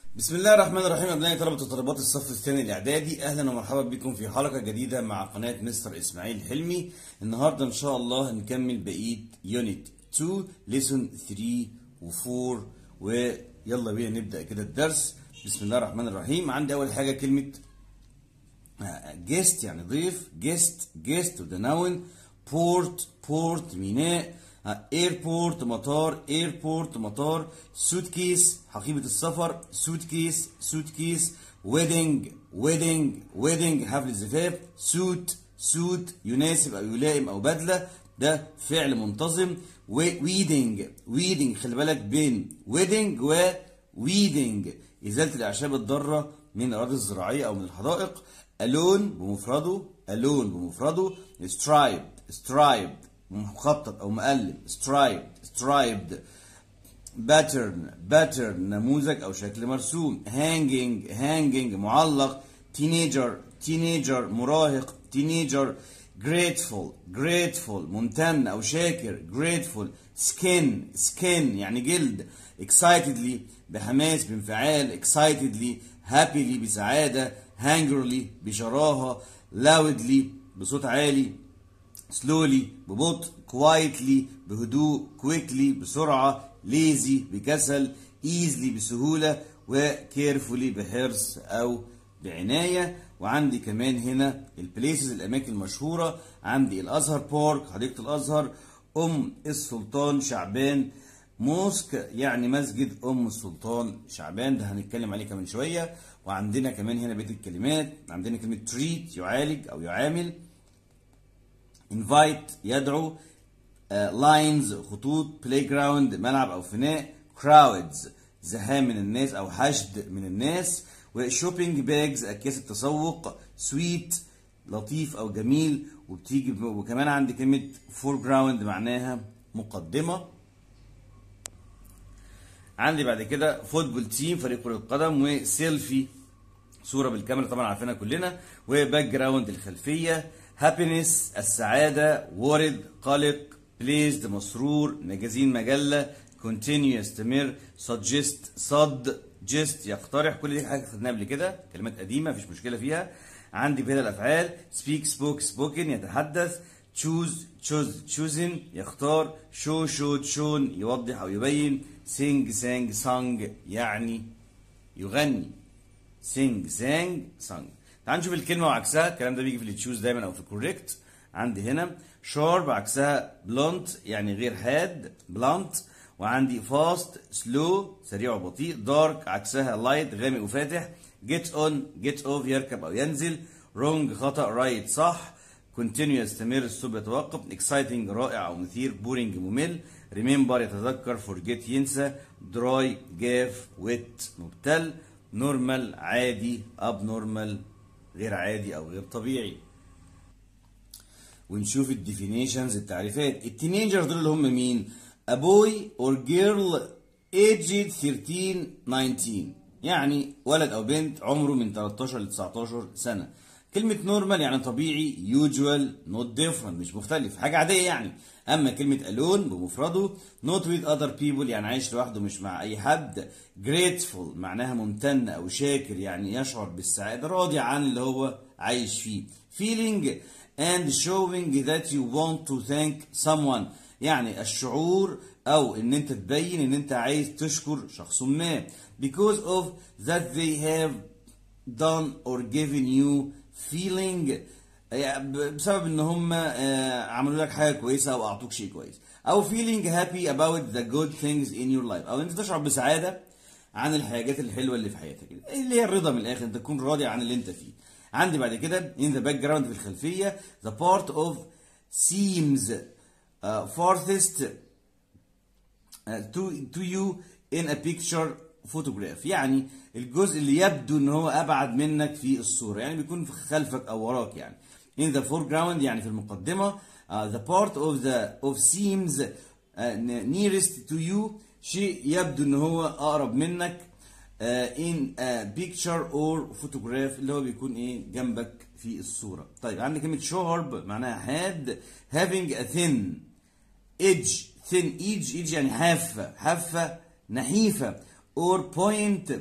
بسم الله الرحمن الرحيم ابنائي طلبه وطالبات الصف الثاني الاعدادي اهلا ومرحبا بكم في حلقه جديده مع قناه مستر اسماعيل حلمي النهارده ان شاء الله هنكمل بقيه يونت 2 ليسون 3 و4 ويلا بينا نبدا كده الدرس بسم الله الرحمن الرحيم عندي اول حاجه كلمه جيست يعني ضيف جيست جيست وده نون بورت بورت ميناء ايربورت مطار ايربورت مطار سوت كيس حقيبة السفر سوت كيس سوت كيس ويدنج ويدنج ويدنج حفل الزفاف سوت سوت يناسب او يلائم او بدله ده فعل منتظم ويدنج ويدنج خلي بالك بين ويدنج وويدنج ازاله الاعشاب الضاره من الاراضي الزراعيه او من الحدائق الون بمفرده الون بمفرده سترايبد سترايبد مخطط او مقلب striped striped pattern pattern نموذج او شكل مرسوم hanging hanging معلق teenager teenager مراهق teenager grateful grateful ممتن او شاكر grateful skin skin يعني جلد excitedly بحماس بانفعال excitedly happily بسعادة hungrily بشراهة loudly بصوت عالي slowly ببطء quietly بهدوء quickly بسرعة lazy بكسل easily بسهولة و carefully بحرص أو بعناية وعندي كمان هنا البليسز الأماكن المشهورة عندي الأزهر بارك حديقة الأزهر أم السلطان شعبان موسك يعني مسجد أم السلطان شعبان ده هنتكلم عليه كمان شوية وعندنا كمان هنا بيت الكلمات عندنا كلمة treat يعالج أو يعامل invite يدعو لاينز uh, خطوط بلاي جراوند ملعب او فناء crowds زحام من الناس او حشد من الناس وشوبينج باجز اكياس التسوق سويت لطيف او جميل وبتيجي وكمان عندي كلمه فور جراوند معناها مقدمه عندي بعد كده فوتبول تيم فريق كره القدم وسيلفي صوره بالكاميرا طبعا عارفينها كلنا وباك جراوند الخلفيه هابينس السعادة وارد قلق بليزد مسرور مجازين مجلة كونتينيو يستمر سجست صد جست يقترح كل دي حاجة خدناها قبل كده كلمات قديمة مفيش مشكلة فيها عندي بدل الأفعال سبيك سبوك سبوكن يتحدث تشوز تشوز تشوزن يختار شو شو شون يوضح أو يبين سينج سانج سانج يعني يغني سينج سانج سانج تعال نشوف الكلمه وعكسها الكلام ده بيجي في التشوز دايما او في كوريكت عندي هنا شارب عكسها بلونت يعني غير حاد بلانت وعندي فاست سلو سريع وبطيء دارك عكسها لايت غامق وفاتح جيت اون جيت اوف يركب او ينزل رونج خطا رايت صح كونتينيو يستمر الصوب يتوقف اكسايتنج رائع او مثير بورينج ممل ريمبر يتذكر فورجيت ينسى دراي جاف ويت مبتل نورمال عادي اب نورمال غير عادي او غير طبيعي ونشوف الديفينيشنز التعريفات التينيجرز دول اللي هم مين a boy or girl aged 13 19 يعني ولد او بنت عمره من 13 ل 19 سنه كلمة نورمال يعني طبيعي usual not different مش مختلف حاجة عادية يعني أما كلمة alone بمفرده not with other people يعني عايش لوحده مش مع أي حد grateful معناها ممتن أو شاكر يعني يشعر بالسعادة راضي عن اللي هو عايش فيه feeling and showing that you want to thank someone يعني الشعور أو إن أنت تبين إن أنت عايز تشكر شخص ما because of that they have done or given you feeling بسبب ان هم عملوا لك حاجه كويسه او اعطوك شيء كويس او feeling happy about the good things in your life او انت تشعر بسعاده عن الحاجات الحلوه اللي في حياتك اللي هي الرضا من الاخر انت تكون راضي عن اللي انت فيه عندي بعد كده in the background في الخلفيه the part of seems uh, farthest uh, to, to you in a picture photograph يعني الجزء اللي يبدو ان هو ابعد منك في الصوره يعني بيكون في خلفك او وراك يعني in the foreground يعني في المقدمه uh, the part of the of seems uh, nearest to you شيء يبدو ان هو اقرب منك uh, in a picture or photograph اللي هو بيكون ايه جنبك في الصوره طيب عندي كلمه sharp معناها حاد having a thin edge thin edge edge يعني حافه حافه نحيفه or point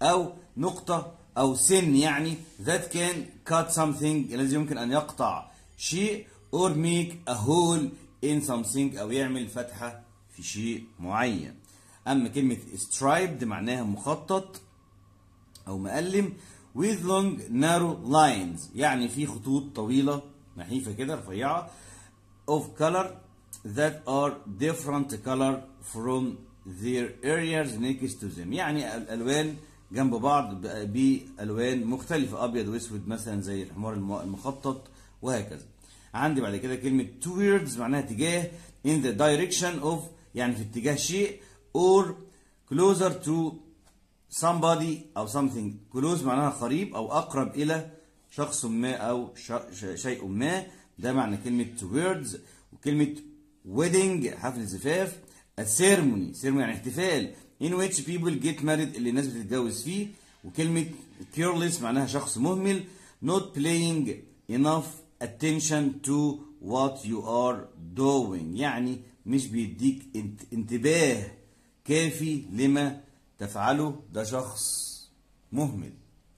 أو نقطة أو سن يعني that can cut something الذي يمكن أن يقطع شيء or make a hole in something أو يعمل فتحة في شيء معين أما كلمة striped معناها مخطط أو مقلم with long narrow lines يعني في خطوط طويلة نحيفة كده رفيعة of color that are different color from their areas next to them يعني الألوان جنب بعض بألوان مختلفة أبيض وأسود مثلا زي الحمار المخطط وهكذا عندي بعد كده كلمة towards معناها تجاه in the direction of يعني في اتجاه شيء or closer to somebody أو something close معناها قريب أو أقرب إلى شخص ما أو شيء ما ده معنى كلمة towards وكلمة wedding حفل الزفاف a ceremony ceremony يعني احتفال in which people get married اللي الناس بتتجوز فيه وكلمة careless معناها شخص مهمل not paying enough attention to what you are doing يعني مش بيديك انتباه كافي لما تفعله ده شخص مهمل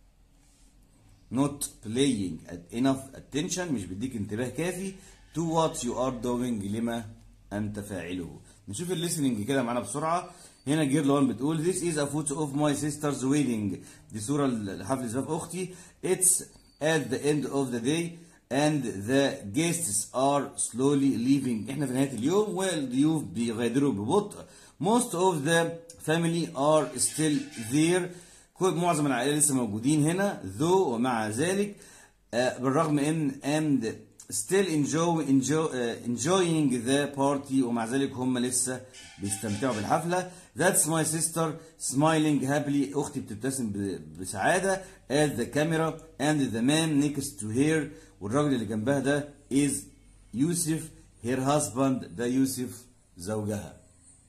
not playing enough attention مش بيديك انتباه كافي to what you are doing لما أنت فاعله نشوف الليسننج كده معانا بسرعة هنا جير 1 بتقول this is a photo of my sister's wedding دي صورة لحفل زفاف أختي it's at the end of the day and the guests are slowly leaving احنا في نهاية اليوم والضيوف بيغادروا ببطء most of the family are still there كل معظم العائلة لسه موجودين هنا though ومع ذلك uh, بالرغم ان and still enjoy, enjoy, uh, enjoying the party ومع ذلك هم لسه بيستمتعوا بالحفلة that's my sister smiling happily أختي بتبتسم بسعادة at the camera and the man next to her والراجل اللي جنبها ده is يوسف her husband ده يوسف زوجها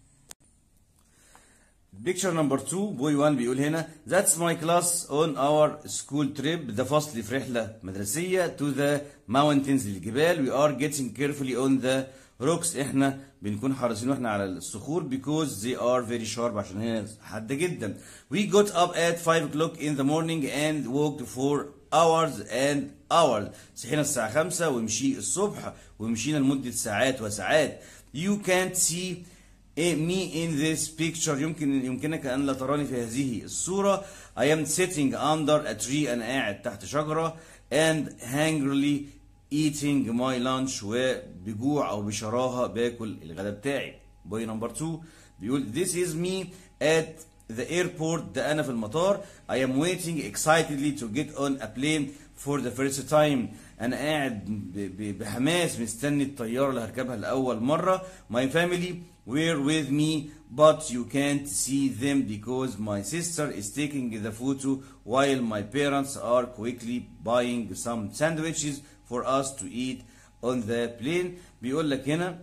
Picture number 2 boy 1 بيقول هنا That's my class on our school trip ده فصل في رحلة مدرسية to the mountains للجبال we are getting carefully on the rocks احنا بنكون حريصين واحنا على الصخور because they are very sharp عشان هي حادة جدا we got up at 5 o'clock in the morning and walked for hours and hours صحينا الساعة 5 ومشي الصبح ومشينا لمدة ساعات وساعات you can't see me in this picture يمكن يمكنك أن لا تراني في هذه الصورة I am sitting under a tree أنا قاعد تحت شجرة and hungrily eating my lunch وبجوع أو بشراهة باكل الغداء بتاعي boy number two بيقول this is me at the airport ده أنا في المطار I am waiting excitedly to get on a plane for the first time أنا قاعد بحماس مستني الطيارة اللي هركبها لأول مرة my family were with me but you can't see them because my sister is taking the photo while my parents are quickly buying some sandwiches for us to eat on the plane بيقول لك هنا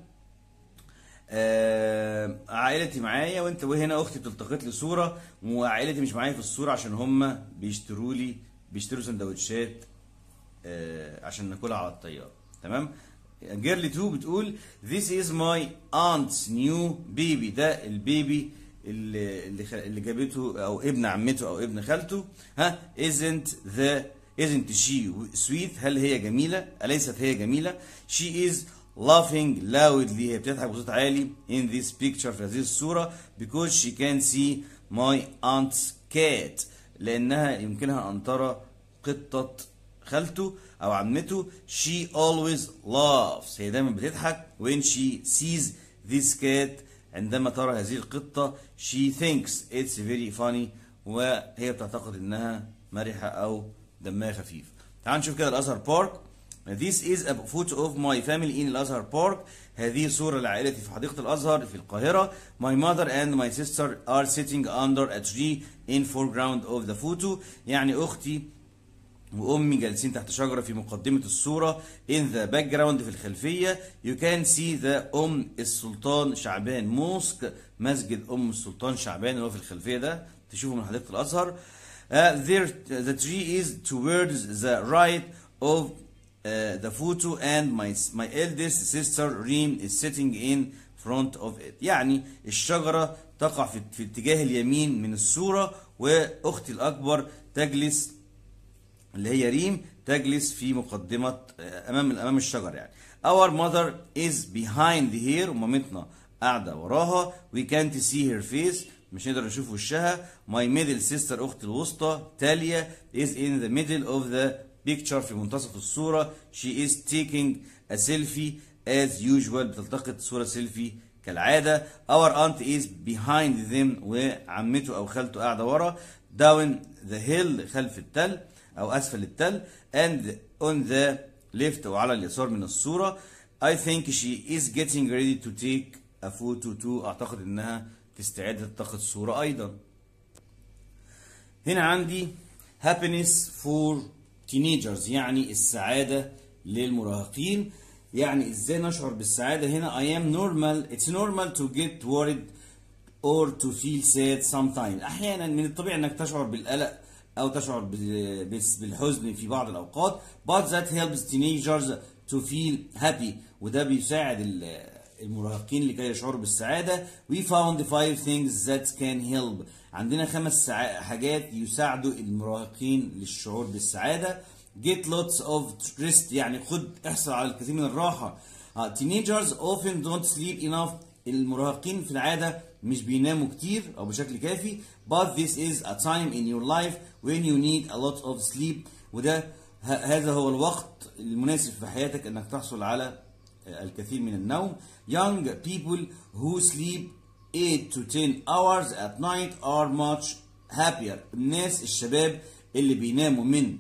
آه عائلتي معايا وانت وهنا اختي بتلتقط لي صوره وعائلتي مش معايا في الصوره عشان هم بيشتروا لي بيشتروا سندوتشات آه عشان ناكلها على الطياره تمام جيرلي 2 بتقول This is my aunt's new baby ده البيبي اللي اللي, اللي جابته او ابن عمته او ابن خالته ها isn't the isn't she sweet هل هي جميلة أليست هي جميلة she is laughing loudly هي بتضحك بصوت عالي in this picture في هذه الصورة because she can see my aunt's cat لأنها يمكنها أن ترى قطة خالته أو عمته she always laughs هي دايما بتضحك when she sees this cat عندما ترى هذه القطة she thinks it's very funny وهي بتعتقد إنها مرحة أو دمها خفيف تعال نشوف كده الأزهر بارك This is a photo of my family in الأزهر بارك هذه صورة لعائلتي في حديقة الأزهر في القاهرة My mother and my sister are sitting under a tree in foreground of the photo يعني أختي وأمي جالسين تحت شجرة في مقدمة الصورة in the background في الخلفية you can see the أم السلطان شعبان موسك مسجد أم السلطان شعبان اللي هو في الخلفية ده تشوفه من حديقة الأزهر uh, there, the tree is towards the right of uh, the photo and my, my eldest sister Reem is sitting in front of it يعني الشجرة تقع في, في اتجاه اليمين من الصورة وأختي الأكبر تجلس اللي هي ريم تجلس في مقدمة أمام أمام الشجر يعني Our mother is behind here ومامتنا قاعدة وراها We can't see her face مش نقدر نشوف وشها My middle sister أختي الوسطى تاليا is in the middle of the picture في منتصف الصورة She is taking a selfie as usual بتلتقط صورة سيلفي كالعادة Our aunt is behind them وعمته أو خالته قاعدة ورا down the hill خلف التل أو أسفل التل and on the left أو على اليسار من الصورة I think she is getting ready to take a photo too أعتقد إنها تستعد تتخذ صورة أيضا هنا عندي happiness for teenagers يعني السعادة للمراهقين يعني ازاي نشعر بالسعادة هنا I am normal it's normal to get worried or to feel sad sometimes أحيانا من الطبيعي انك تشعر بالقلق أو تشعر بال- بال- بالحزن في بعض الأوقات but that helps teenagers to feel happy وده بيساعد ال- المراهقين لكي يشعروا بالسعادة we found five things that can help عندنا خمس سع- حاجات يساعدوا المراهقين للشعور بالسعادة get lots of rest يعني خد احصل على الكثير من الراحة uh, teenagers often don't sleep enough المراهقين في العادة مش بيناموا كتير أو بشكل كافي but this is a time in your life when you need a lot of sleep وده ه- هذا هو الوقت المناسب في حياتك انك تحصل على الكثير من النوم young people who sleep 8 to 10 hours at night are much happier الناس الشباب اللي بيناموا من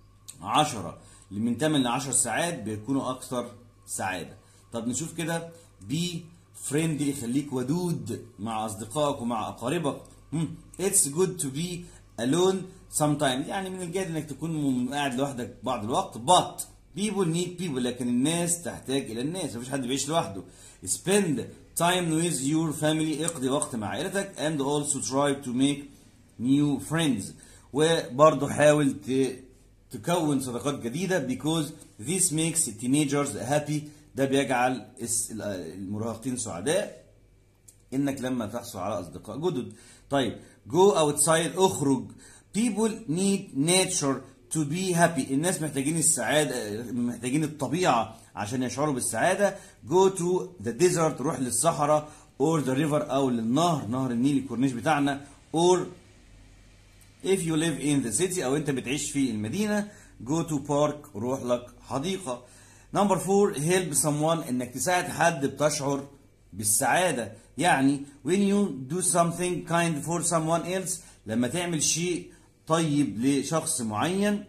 10 من 8 ل 10 ساعات بيكونوا اكثر سعاده طب نشوف كده بي فريندلي خليك ودود مع اصدقائك ومع اقاربك مم. it's good to be alone sometimes يعني من الجيد انك تكون م- قاعد لوحدك بعض الوقت but people need people لكن الناس تحتاج الى الناس مفيش حد بيعيش لوحده spend time with your family اقضي وقت مع عائلتك and also try to make new friends وبرضه حاول ت... تكون صداقات جديدة because this makes teenagers happy ده بيجعل الس- المراهقين سعداء انك لما تحصل على اصدقاء جدد طيب go outside اخرج people need nature to be happy الناس محتاجين السعادة محتاجين الطبيعة عشان يشعروا بالسعادة go to the desert روح للصحراء or the river او للنهر نهر النيل الكورنيش بتاعنا or if you live in the city او انت بتعيش في المدينة go to park روح لك حديقة number four help someone انك تساعد حد بتشعر بالسعادة يعني when you do something kind for someone else لما تعمل شيء طيب لشخص معين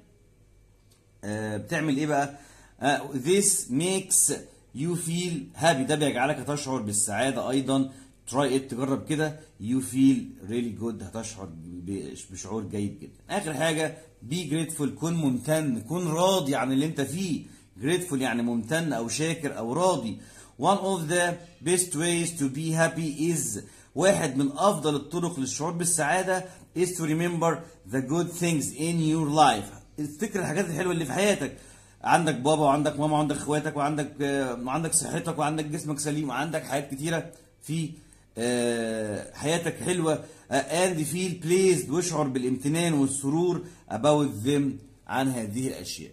آه، بتعمل ايه بقى آه، this makes you feel happy ده بيجعلك تشعر بالسعادة ايضا try it تجرب كده you feel really good هتشعر ب- بشعور جيد جدا اخر حاجة be grateful كن ممتن كن راضي عن اللي انت فيه grateful يعني ممتن او شاكر او راضي one of the best ways to be happy is واحد من افضل الطرق للشعور بالسعادة is to remember the good things in your life افتكر الحاجات الحلوه اللي في حياتك عندك بابا وعندك ماما وعندك اخواتك وعندك آه، وعندك صحتك وعندك جسمك سليم وعندك حاجات كتيره في آه، حياتك حلوه آه، and feel pleased واشعر بالامتنان والسرور about them عن هذه الاشياء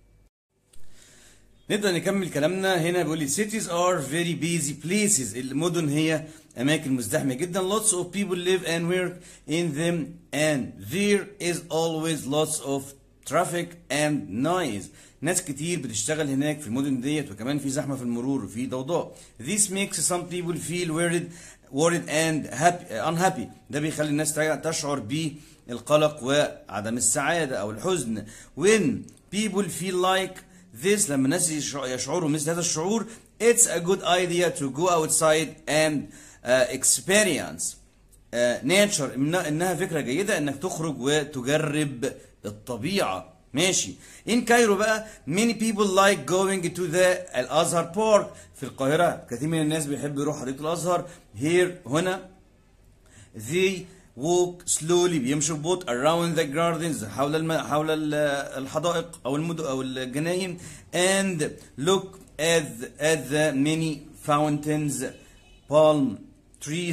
نبدأ نكمل كلامنا هنا بيقول لي cities are very busy places المدن هي أماكن مزدحمة جدا lots of people live and work in them and there is always lots of traffic and noise ناس كتير بتشتغل هناك في المدن ديت وكمان في زحمة في المرور وفي ضوضاء this makes some people feel worried worried and happy, unhappy ده بيخلي الناس تشعر بالقلق وعدم السعادة أو الحزن when people feel like this لما الناس يشع- يشعروا مثل هذا الشعور it's a good idea to go outside and uh, experience uh, nature إنها إنها فكرة جيدة إنك تخرج وتجرب الطبيعة ماشي in كايرو بقى many people like going to the الأزهر park في القاهرة كثير من الناس بيحبوا يروحوا حديقة الأزهر here هنا they walk slowly بيمشوا ببطء around the gardens حول الم... حول ال- الحدائق او المدن او الجناين and look at the, at the many fountains palm trees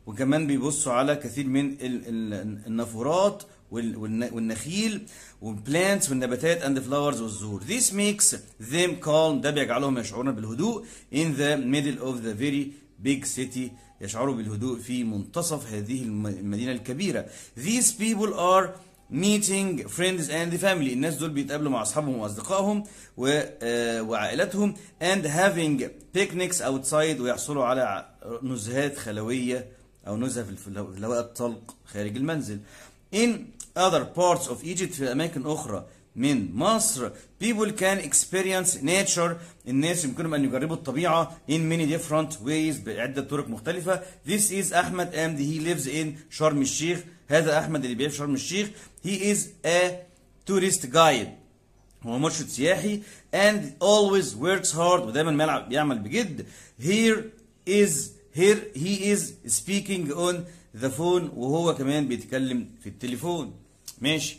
وكمان بيبصوا على كثير من ال- ال- النافورات وال- والن- والنخيل والبلانتس والنباتات and flowers والزهور. This makes them calm ده بيجعلهم يشعرون بالهدوء in the middle of the very big city يشعروا بالهدوء في منتصف هذه الم- المدينة الكبيرة. These people are meeting friends and family الناس دول بيتقابلوا مع اصحابهم واصدقائهم و- آه، وعائلاتهم and having picnics outside ويحصلوا على ع- نزهات خلويه او نزهه في الف- في الهواء الطلق خارج المنزل in other parts of Egypt في اماكن اخرى من مصر people can experience nature الناس يمكنهم ان يجربوا الطبيعه in many different ways بعده طرق مختلفه this is احمد and he lives in شرم الشيخ هذا احمد اللي بيعيش في شرم الشيخ he is a tourist guide هو مرشد سياحي and always works hard ودايما بيلعب- بيعمل بجد here is here he is speaking on the phone وهو كمان بيتكلم في التليفون ماشي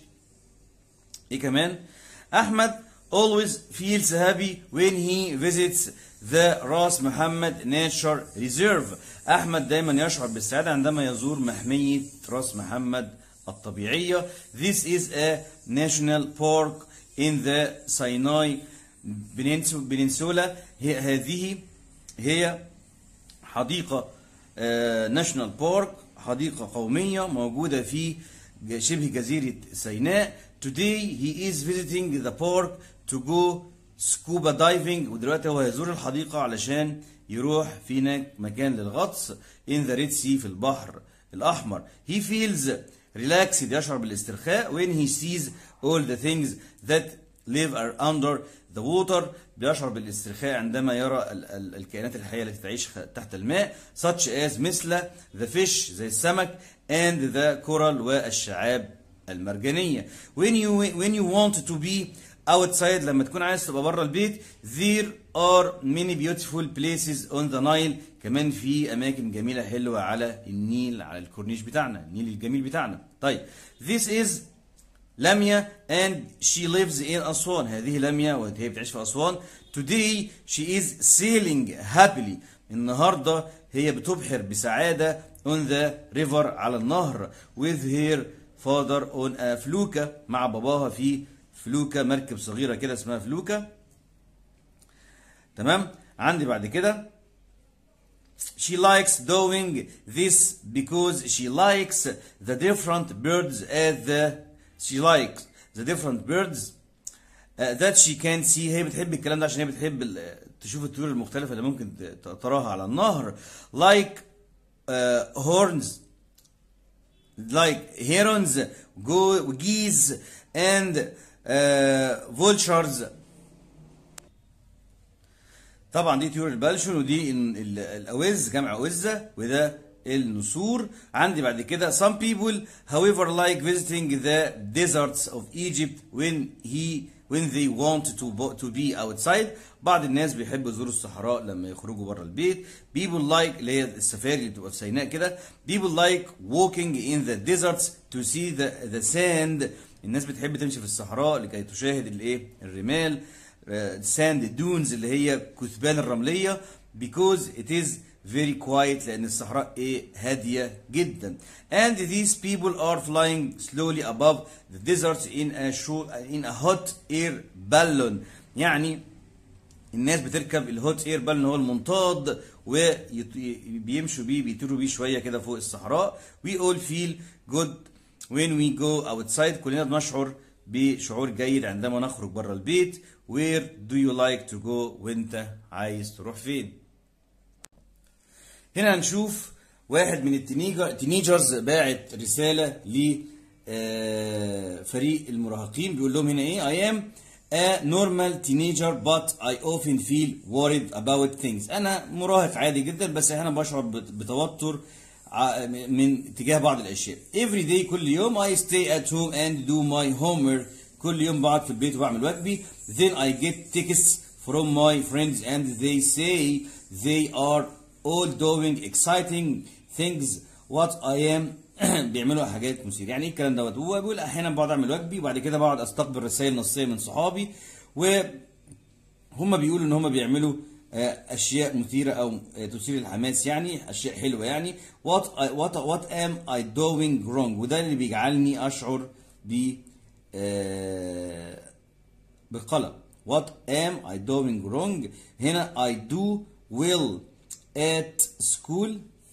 ايه كمان احمد always feels happy when he visits the راس محمد nature reserve احمد دايما يشعر بالسعاده عندما يزور محميه راس محمد الطبيعيه this is a national park in the Sinai Peninsula هي هذه هي حديقة ناشونال بارك حديقة قومية موجودة في ج- شبه جزيرة سيناء today he is visiting the park to go scuba diving ودلوقتي هو هيزور الحديقة علشان يروح في هناك مكان للغطس in the Red Sea في البحر الأحمر he feels relaxed يشعر بالاسترخاء when he sees all the things that live are under the water بيشعر بالاسترخاء عندما يرى ال- ال- الكائنات الحية التي تعيش خ- تحت الماء such as مثل the fish زي السمك and the coral والشعاب المرجانية when you when you want to be outside لما تكون عايز تبقى بره البيت there are many beautiful places on the Nile كمان في أماكن جميلة حلوة على النيل على الكورنيش بتاعنا النيل الجميل بتاعنا طيب this is لميا and she lives in أسوان هذه لميا وهي بتعيش في أسوان today she is sailing happily النهاردة هي بتبحر بسعادة on the river على النهر with her father on a فلوكة مع باباها في فلوكة مركب صغيرة كده اسمها فلوكة تمام عندي بعد كده She likes doing this because she likes the different birds at the she likes the different birds uh, that she can see هي بتحب الكلام ده عشان هي بتحب ال- تشوف الطيور المختلفة اللي ممكن ت- تراها على النهر like uh, horns like herons go geese and uh, vultures طبعا دي طيور البلشون ودي ال- ال- الاوز جمع اوزه وده النسور عندي بعد كده some people however like visiting the deserts of Egypt when he when they want to bo- to be outside بعض الناس بيحبوا يزوروا الصحراء لما يخرجوا بره البيت people like اللي هي السفاري اللي بتبقى في سيناء كده people like walking in the deserts to see the the sand الناس بتحب تمشي في الصحراء لكي تشاهد الايه الرمال ساند دونز اللي هي كثبان الرمليه because it is very quiet لان الصحراء ايه هاديه جدا and these people are flying slowly above the deserts in a show in a hot air balloon يعني الناس بتركب الهوت اير بالون هو المنطاد وبيمشوا بيه بيطيروا بيه شويه كده فوق الصحراء we all feel good when we go outside كلنا بنشعر بشعور جيد عندما نخرج بره البيت where do you like to go وانت عايز تروح فين هنا هنشوف واحد من التينيجر التينيجرز باعت رسالة لفريق المراهقين بيقول لهم هنا ايه I am a normal teenager but I often feel worried about things انا مراهق عادي جدا بس احيانا بشعر بت- بتوتر ع- من تجاه بعض الاشياء every day كل يوم I stay at home and do my homework كل يوم بقعد في البيت وبعمل واجبي then I get texts from my friends and they say they are all doing exciting things what I am بيعملوا حاجات مثيرة يعني ايه الكلام دوت هو بيقول احيانا بقعد اعمل واجبي وبعد كده بقعد استقبل رسائل نصيه من صحابي وهم بيقولوا ان هم بيعملوا آه، اشياء مثيره او آه، تثير الحماس يعني اشياء حلوه يعني what I, what what am I doing wrong وده اللي بيجعلني اشعر ب آه، بقلق what am I doing wrong هنا I do well at school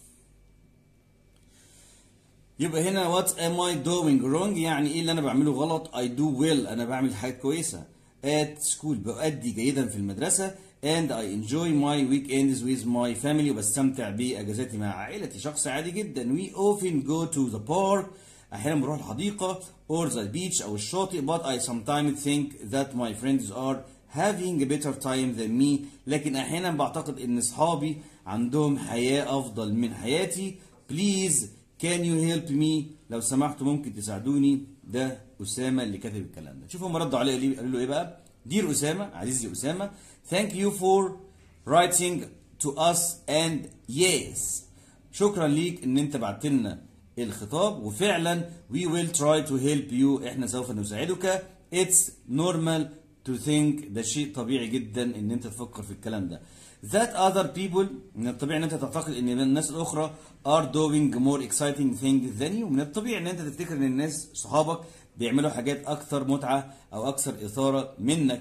يبقى هنا what am I doing wrong يعني ايه اللي انا بعمله غلط I do well انا بعمل حاجات كويسة at school بأدي جيدا في المدرسة and I enjoy my weekends with my family وبستمتع بأجازاتي مع عائلتي شخص عادي جدا we often go to the park أحيانا بروح الحديقة or the beach أو الشاطئ but I sometimes think that my friends are having a better time than me لكن أحيانا بعتقد إن أصحابي عندهم حياة أفضل من حياتي please can you help me لو سمحتوا ممكن تساعدوني ده أسامة اللي كاتب الكلام ده شوفوا هم ردوا عليه ليه قالوا له إيه بقى دير أسامة عزيزي أسامة thank you for writing to us and yes شكرا ليك ان انت بعت لنا الخطاب وفعلا we will try to help you احنا سوف نساعدك it's normal to think ده شيء طبيعي جدا ان انت تفكر في الكلام ده that other people من الطبيعي ان انت تعتقد ان الناس الاخرى are doing more exciting things than you من الطبيعي ان انت تفتكر ان الناس صحابك بيعملوا حاجات اكثر متعة او اكثر اثارة منك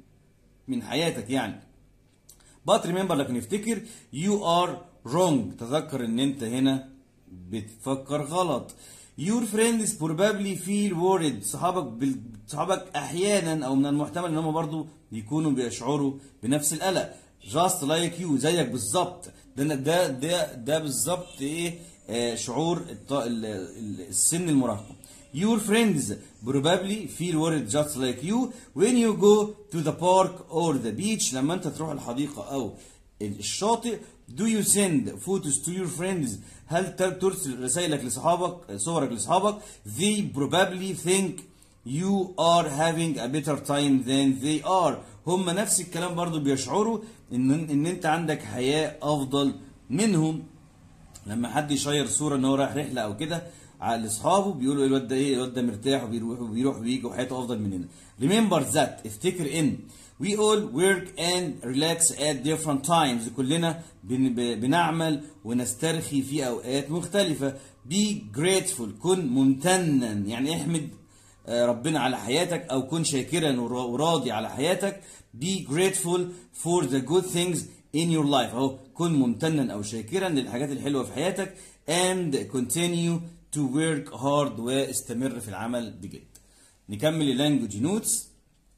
من حياتك يعني but remember لكن افتكر you are wrong تذكر ان انت هنا بتفكر غلط your friends probably feel worried صحابك بال... صحابك احيانا او من المحتمل ان هم برضو يكونوا بيشعروا بنفس القلق just like you زيك بالظبط ده ده ده ده بالظبط ايه آه شعور الط... ال... ال... السن المراهقه Your friends probably feel worried just like you when you go to the park or the beach لما انت تروح الحديقة او الشاطئ do you send photos to your friends هل ترسل رسائلك لصحابك صورك لصحابك they probably think you are having a better time than they are هم نفس الكلام برضو بيشعروا ان ان انت عندك حياة افضل منهم لما حد يشير صورة ان هو رايح رحلة او كده لاصحابه بيقولوا ايه الواد ده ايه الواد ده مرتاح وبيروح وبيروح وبيجي وحياته افضل مننا remember that افتكر ان we all work and relax at different times كلنا بن بنعمل ونسترخي في اوقات مختلفة be grateful كن ممتنا يعني احمد ربنا على حياتك او كن شاكرا وراضي على حياتك be grateful for the good things in your life اهو كن ممتنا او شاكرا للحاجات الحلوه في حياتك and continue to work hard واستمر في العمل بجد نكمل اللانجوج نوتس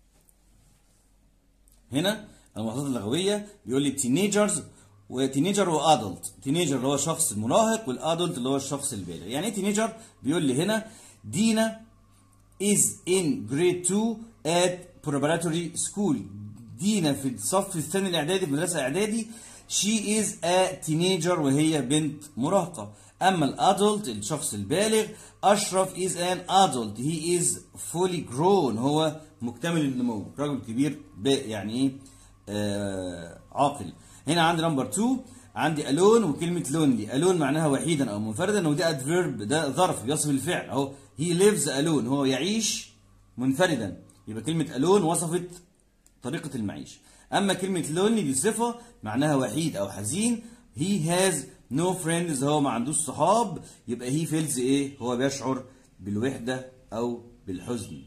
هنا الملاحظات اللغويه بيقول لي تينيجرز وتينيجر وادلت تينيجر اللي هو الشخص المراهق والادلت اللي هو الشخص البالغ يعني ايه تينيجر بيقول لي هنا دينا is in grade 2 at preparatory school دينا في الصف الثاني الاعدادي في مدرسه اعدادي she is a teenager وهي بنت مراهقه اما الادلت الشخص البالغ اشرف is an adult he is fully grown هو مكتمل النمو راجل كبير يعني ايه آه عاقل هنا عندي نمبر 2 عندي الون وكلمه لونلي الون معناها وحيدا او منفردا وده ادفيرب ده ظرف يصف الفعل اهو he lives alone هو يعيش منفردا يبقى كلمه الون وصفت طريقه المعيشه اما كلمه لونلي دي صفه معناها وحيد او حزين he has no friends هو ما عندوش صحاب يبقى he feels ايه هو بيشعر بالوحده او بالحزن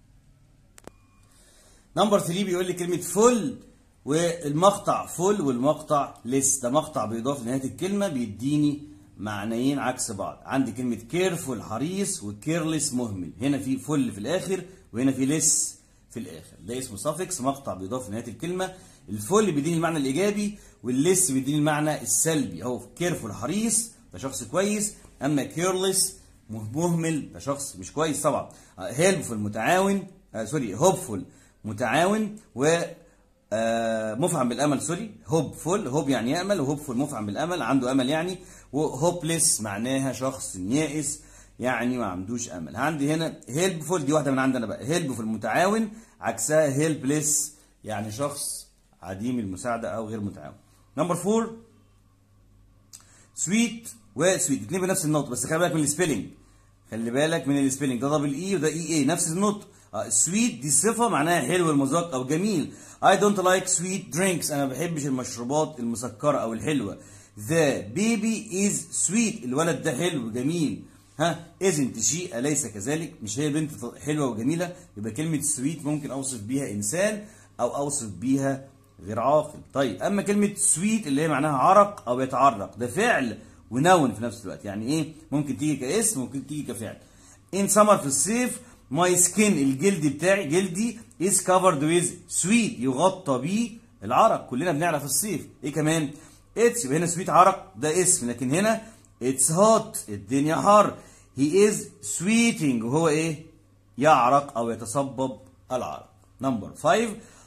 نمبر 3 بيقول لي كلمه فل والمقطع فل والمقطع لس ده مقطع بيضاف لنهايه الكلمه بيديني معنيين عكس بعض عندي كلمه كيرفول حريص وكيرلس مهمل هنا في فل في الاخر وهنا في لس في الاخر ده اسمه سافكس مقطع بيضاف لنهايه الكلمه الفل بيديني المعنى الايجابي واللس بيديني المعنى السلبي اهو كيرفول حريص ده شخص كويس اما كيرلس مهمل ده شخص مش كويس طبعا هيلبفول متعاون آه سوري هوبفول متعاون و آه مفعم بالامل سوري هوبفول هوب يعني يامل وهوبفول مفعم بالامل عنده امل يعني وهوبلس معناها شخص يائس يعني ما عندوش امل عندي هنا هيلبفول دي واحده من عندنا بقى هيلبفول متعاون عكسها هيلبلس يعني شخص عديم المساعده او غير متعاون نمبر 4 سويت وسويت الاثنين بنفس النطق بس خلي بالك من السبيلنج خلي بالك من السبيلنج ده دبل اي وده اي اي نفس النطق سويت دي صفة معناها حلو المذاق أو جميل I don't like sweet drinks أنا ما بحبش المشروبات المسكرة أو الحلوة The baby is sweet الولد ده حلو جميل ها isn't she أليس كذلك مش هي بنت حلوة وجميلة يبقى كلمة sweet ممكن أوصف بيها إنسان أو أوصف بيها غير عاقل طيب أما كلمة sweet اللي هي معناها عرق أو يتعرق ده فعل ونون في نفس الوقت يعني إيه ممكن تيجي كاسم ممكن تيجي كفعل in summer في الصيف my skin الجلد بتاعي جلدي is covered with sweet يغطى بيه العرق كلنا بنعرف الصيف ايه كمان اتس يبقى هنا سويت عرق ده اسم لكن هنا اتس هوت الدنيا حر هي از سويتنج وهو ايه يعرق او يتصبب العرق نمبر 5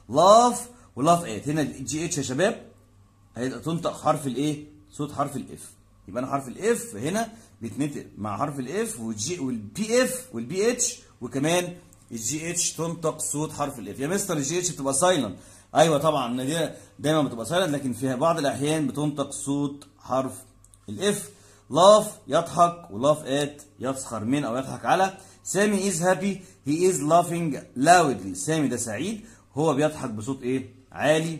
لاف ولاف ات هنا جي اتش يا شباب هيبقى تنطق حرف الايه صوت حرف الاف يبقى انا حرف الاف هنا بيتنطق مع حرف الاف والجي والبي اف والبي اتش وكمان الجي اتش تنطق صوت حرف الاف يا مستر الجي اتش بتبقى سايلنت ايوه طبعا دي دايما بتبقى سايلنت لكن في بعض الاحيان بتنطق صوت حرف الاف لاف يضحك ولاف ات يسخر من او يضحك على سامي از هابي هي از لافينج لاودلي سامي ده سعيد هو بيضحك بصوت ايه عالي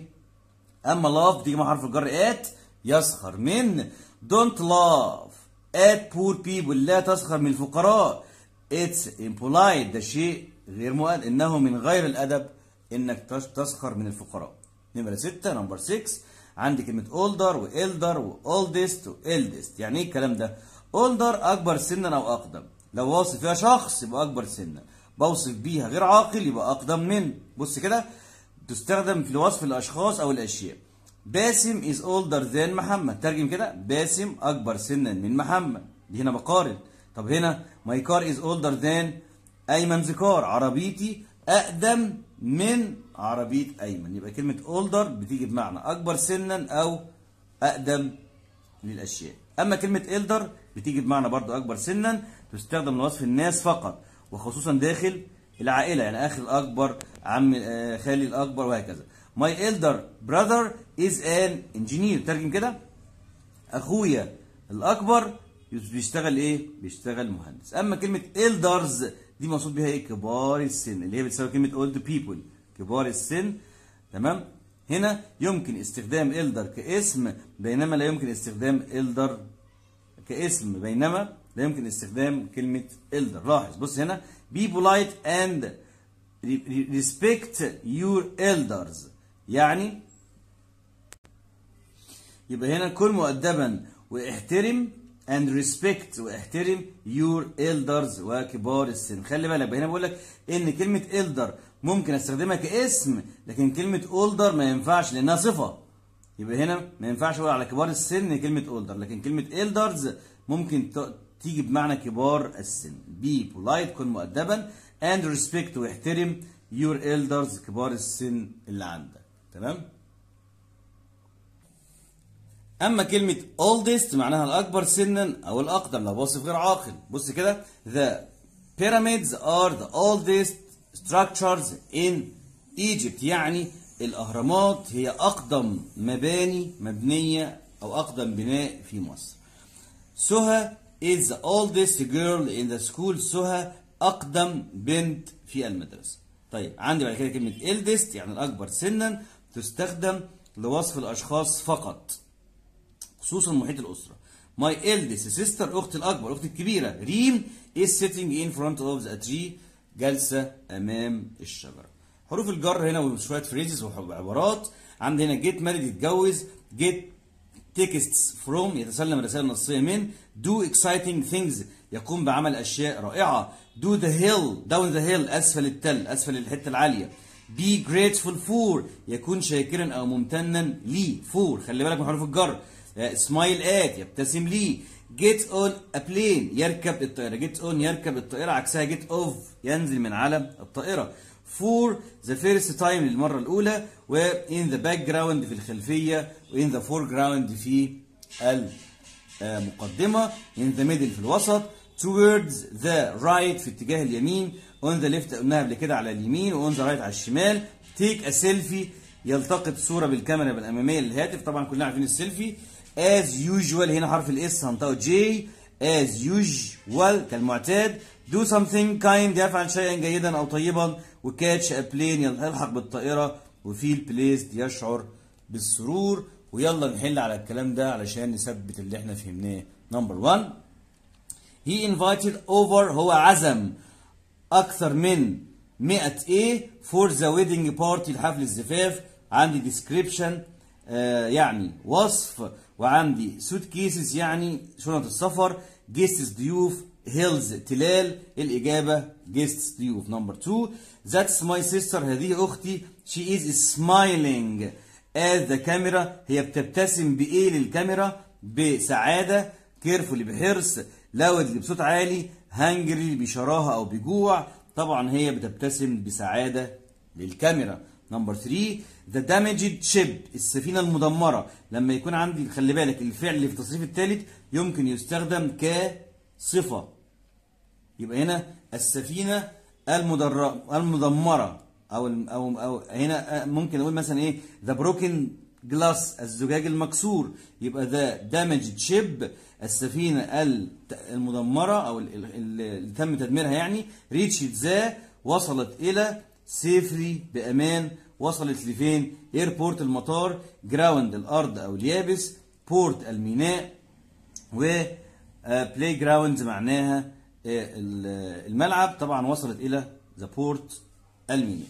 اما لاف تيجي مع حرف الجر ات يسخر من don't laugh at poor people لا تسخر من الفقراء it's impolite ده شيء غير مؤدب انه من غير الادب انك تسخر من الفقراء نمرة 6 نمبر 6 عندي كلمة older و elder و oldest و eldest يعني ايه الكلام ده older اكبر سنا او اقدم لو واصف فيها شخص يبقى اكبر سنا بوصف بيها غير عاقل يبقى اقدم من بص كده تستخدم في وصف الاشخاص او الاشياء باسم is older than محمد ترجم كده باسم اكبر سنا من محمد دي هنا بقارن طب هنا my car is older than ايمن زكار عربيتي اقدم من عربيه ايمن يبقى كلمه older بتيجي بمعنى اكبر سنا او اقدم للاشياء اما كلمه elder بتيجي بمعنى برضو اكبر سنا تستخدم لوصف الناس فقط وخصوصا داخل العائله يعني اخي الاكبر عم خالي الاكبر وهكذا My elder brother is an engineer ترجم كده اخويا الاكبر بيشتغل ايه بيشتغل مهندس اما كلمه elders دي مقصود بيها ايه كبار السن اللي هي بتساوي كلمه old people كبار السن تمام هنا يمكن استخدام elder كاسم بينما لا يمكن استخدام elder كاسم بينما لا يمكن استخدام كلمه elder لاحظ بص هنا be polite and respect your elders يعني يبقى هنا كن مؤدبا واحترم and respect واحترم your elders وكبار السن خلي بالك هنا بقول لك ان كلمه elder ممكن استخدمها كاسم لكن كلمه older ما ينفعش لانها صفه يبقى هنا ما ينفعش اقول على كبار السن كلمه older لكن كلمه elders ممكن تيجي بمعنى كبار السن be polite كن مؤدبا and respect واحترم your elders كبار السن اللي عندك تمام اما كلمه oldest معناها الاكبر سنا او الاقدم لو وصف غير عاقل بص كده the pyramids are the oldest structures in Egypt يعني الاهرامات هي اقدم مباني مبنيه او اقدم بناء في مصر سهى is the oldest girl in the school سهى اقدم بنت في المدرسه طيب عندي بعد كده كلمه eldest يعني الاكبر سنا تستخدم لوصف الاشخاص فقط خصوصا محيط الاسره My eldest sister اختي الاكبر اختي الكبيره ريم is sitting in front of the tree جالسه امام الشجره حروف الجر هنا وشويه فريزز وعبارات عندي هنا جيت مارد يتجوز جيت texts from يتسلم رسائل نصيه من do exciting things يقوم بعمل اشياء رائعه do the hill down the hill اسفل التل اسفل الحته العاليه be grateful for يكون شاكرا او ممتنا لي for خلي بالك من حروف الجر smile at يبتسم لي get on a plane يركب الطائرة get on يركب الطائرة عكسها get off ينزل من على الطائرة for the first time للمرة الأولى و in the background في الخلفية و in the foreground في المقدمة in the middle في الوسط towards the right في اتجاه اليمين on the left قلناها قبل كده على اليمين و on the right على الشمال take a selfie يلتقط صورة بالكاميرا الأمامية للهاتف طبعا كلنا عارفين السيلفي as usual هنا حرف الاس هنطقه جي as usual كالمعتاد do something kind يفعل شيئا جيدا أو طيبا وكاتش a plane يلحق بالطائرة وفيل pleased يشعر بالسرور ويلا نحل على الكلام ده علشان نثبت اللي احنا فهمناه نمبر 1 he invited over هو عزم أكثر من 100 ايه for the wedding party لحفل الزفاف عندي description آه يعني وصف وعندي سوت كيسز يعني شنط السفر جيستس ضيوف هيلز تلال الإجابة جيستس ضيوف نمبر 2 that's my sister هذه أختي she is smiling at the camera هي بتبتسم بإيه للكاميرا بسعادة كيرفولي بحرص لاودلي بصوت عالي هانجري بشراهة أو بجوع طبعا هي بتبتسم بسعادة للكاميرا نمبر 3 ذا دامجد شيب السفينه المدمره لما يكون عندي خلي بالك الفعل اللي في التصريف الثالث يمكن يستخدم كصفه يبقى هنا السفينه المدر... المدمره او او او هنا ممكن اقول مثلا ايه ذا بروكن جلاس الزجاج المكسور يبقى ذا دامجد شيب السفينه المدمره او اللي تم تدميرها يعني ريتشت ذا وصلت الى سيفلي بامان وصلت لفين ايربورت المطار جراوند الارض او اليابس بورت الميناء و بلاي جراوند معناها الملعب طبعا وصلت الى ذا بورت الميناء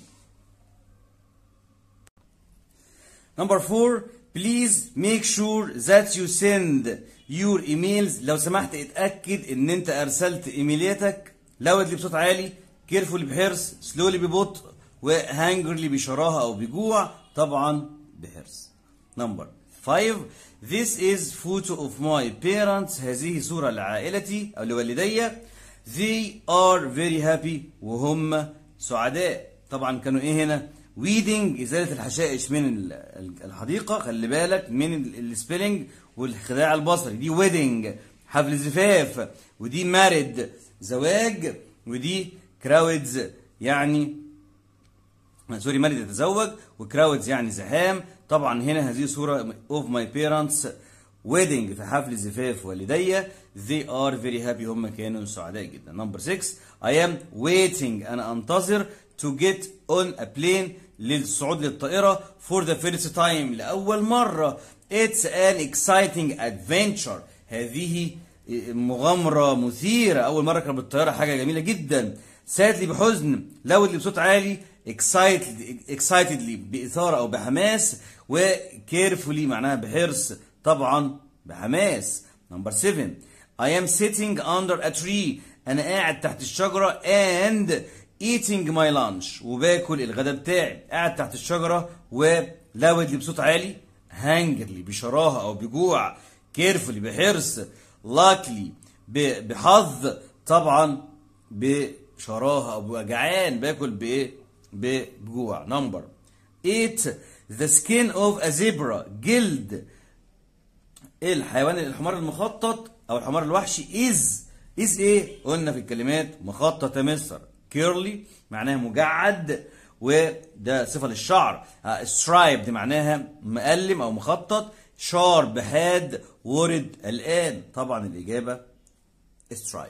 نمبر 4 بليز ميك شور ذات يو سند يور ايميلز لو سمحت اتاكد ان انت ارسلت ايميلاتك لاودلي بصوت عالي كيرفولي بحرص سلولي ببطء وهانجرلي بشراهه او بجوع طبعا بحرص نمبر 5 This is photo of my parents هذه صورة لعائلتي أو لوالدي They are very happy وهم سعداء طبعا كانوا ايه هنا weeding إزالة الحشائش من الحديقة خلي بالك من السبيلنج والخداع البصري دي wedding حفل زفاف ودي married زواج ودي crowds يعني سوري مارد يتزوج وكراودز يعني زحام طبعا هنا هذه صورة اوف ماي بيرنتس ويدنج في حفل زفاف والدي they are very happy هم كانوا سعداء جدا نمبر 6 I am waiting أنا أنتظر to get on a plane للصعود للطائرة for the first time لأول مرة it's an exciting adventure هذه مغامرة مثيرة أول مرة أركب الطيارة حاجة جميلة جدا سادلي بحزن لودلي بصوت عالي excited excitedly بإثارة أو بحماس وكيرفولي معناها بحرص طبعا بحماس نمبر 7 I am sitting under a tree أنا قاعد تحت الشجرة and eating my lunch وباكل الغداء بتاعي قاعد تحت الشجرة ولاودلي بصوت عالي هانجرلي بشراهة أو بجوع كيرفولي بحرص لاكلي بحظ طبعا بشراهة أو بجعان باكل بإيه بجوع نمبر 8 the skin of a zebra جلد الحيوان الحمار المخطط او الحمار الوحشي is is ايه قلنا في الكلمات مخطط يا مستر كيرلي معناها مجعد وده صفه للشعر سترايب دي معناها مقلم او مخطط شارب حاد ورد الان طبعا الاجابه سترايب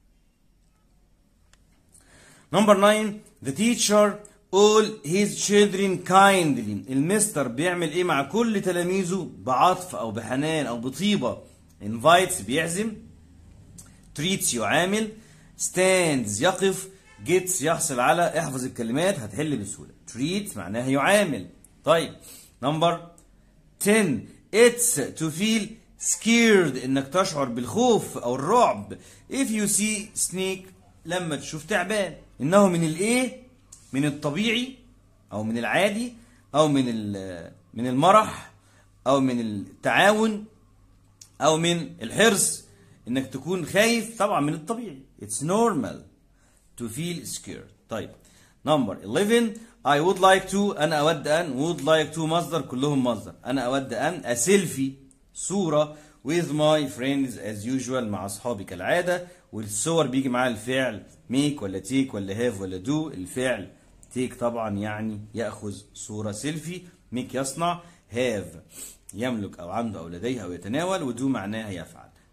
نمبر 9 the teacher all his children kindly المستر بيعمل ايه مع كل تلاميذه بعطف او بحنان او بطيبة invites بيعزم treats يعامل stands يقف gets يحصل على احفظ الكلمات هتحل بسهولة treat معناها يعامل طيب نمبر 10 it's to feel scared انك تشعر بالخوف او الرعب if you see snake لما تشوف تعبان انه من الايه من الطبيعي او من العادي او من من المرح او من التعاون او من الحرص انك تكون خايف طبعا من الطبيعي it's normal to feel scared طيب نمبر 11 I would like to انا اود ان would like to مصدر كلهم مصدر انا اود ان اسيلفي صورة with my friends as usual مع اصحابي كالعادة والصور بيجي معاها الفعل make ولا take ولا have ولا do الفعل تيك طبعا يعني يأخذ صورة سيلفي ميك يصنع هاف يملك أو عنده أو لديه أو يتناول ودو معناها يفعل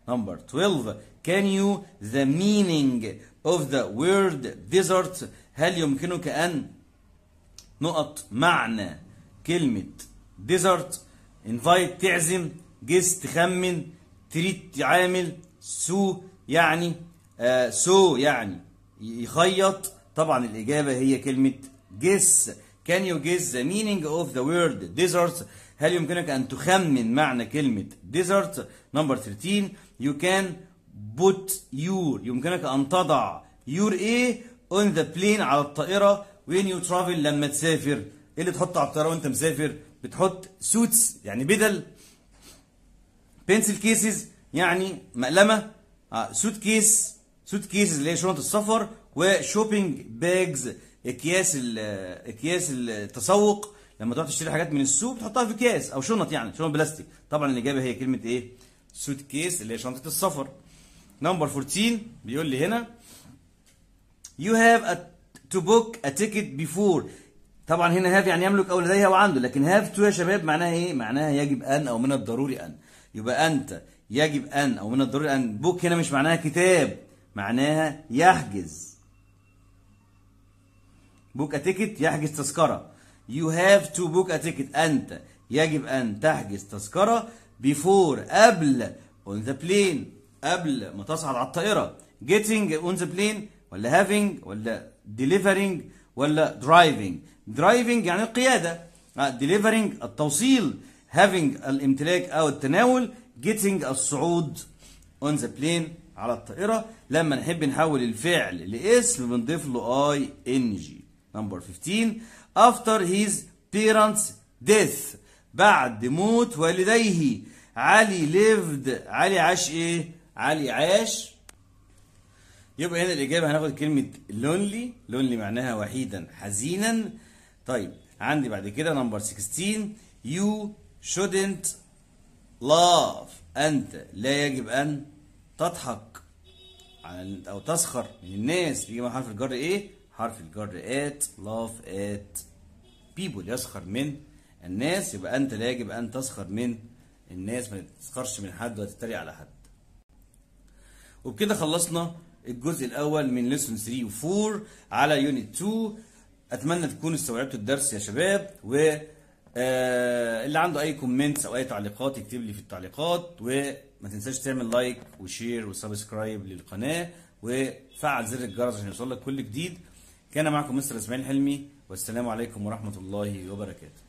Number 12 Can you the meaning of the word desert هل يمكنك أن نقط معنى كلمة desert invite تعزم guess تخمن treat تعامل سو يعني آه سو يعني يخيط طبعا الإجابة هي كلمة guess can you guess the meaning of the word desert هل يمكنك أن تخمن معنى كلمة desert number 13 you can put your يمكنك أن تضع your ايه on the plane على الطائرة when you travel لما تسافر ايه اللي تحطه على الطيارة وانت مسافر بتحط suits يعني بدل بنسل كيسز يعني مقلمة سوت كيس سوت كيسز اللي هي شنط السفر وشوبينج باجز اكياس ال- اكياس التسوق لما تروح تشتري حاجات من السوق تحطها في اكياس او شنط يعني شنط بلاستيك طبعا الاجابه هي كلمه ايه سوت كيس اللي هي شنطه السفر نمبر 14 بيقول لي هنا you have a, to book a ticket before طبعا هنا have يعني يملك او لديه او عنده لكن have to يا شباب معناها ايه معناها يجب ان او من الضروري ان يبقى انت يجب ان او من الضروري ان بوك هنا مش معناها كتاب معناها يحجز بوك تيكت يحجز تذكرة you have to book a ticket أنت يجب أن تحجز تذكرة before قبل on the plane قبل ما تصعد على الطائرة getting on the plane ولا having ولا delivering ولا driving driving يعني القيادة آه، delivering التوصيل having الامتلاك أو التناول getting الصعود on the plane على الطائرة لما نحب نحول الفعل لاسم بنضيف له اي ان جي نمبر 15 after his parents death بعد موت والديه علي lived علي عاش ايه علي عاش يبقى هنا الإجابة هناخد كلمة lonely lonely معناها وحيدا حزينا طيب عندي بعد كده نمبر 16 you shouldn't laugh أنت لا يجب أن تضحك عن أو تسخر من الناس بيجي مع حرف الجر إيه؟ حرف الجر at laugh at people يسخر من الناس يبقى أنت لا يجب أن تسخر من الناس ما تسخرش من حد ولا تتريق على حد وبكده خلصنا الجزء الاول من ليسون 3 و4 على يونت 2 اتمنى تكونوا استوعبتوا الدرس يا شباب و آه، اللي عنده اي كومنتس او اي تعليقات يكتب لي في التعليقات وما تنساش تعمل لايك وشير وسبسكرايب للقناه وفعل زر الجرس عشان يوصلك كل جديد كان معكم مستر اسماعيل حلمي والسلام عليكم ورحمه الله وبركاته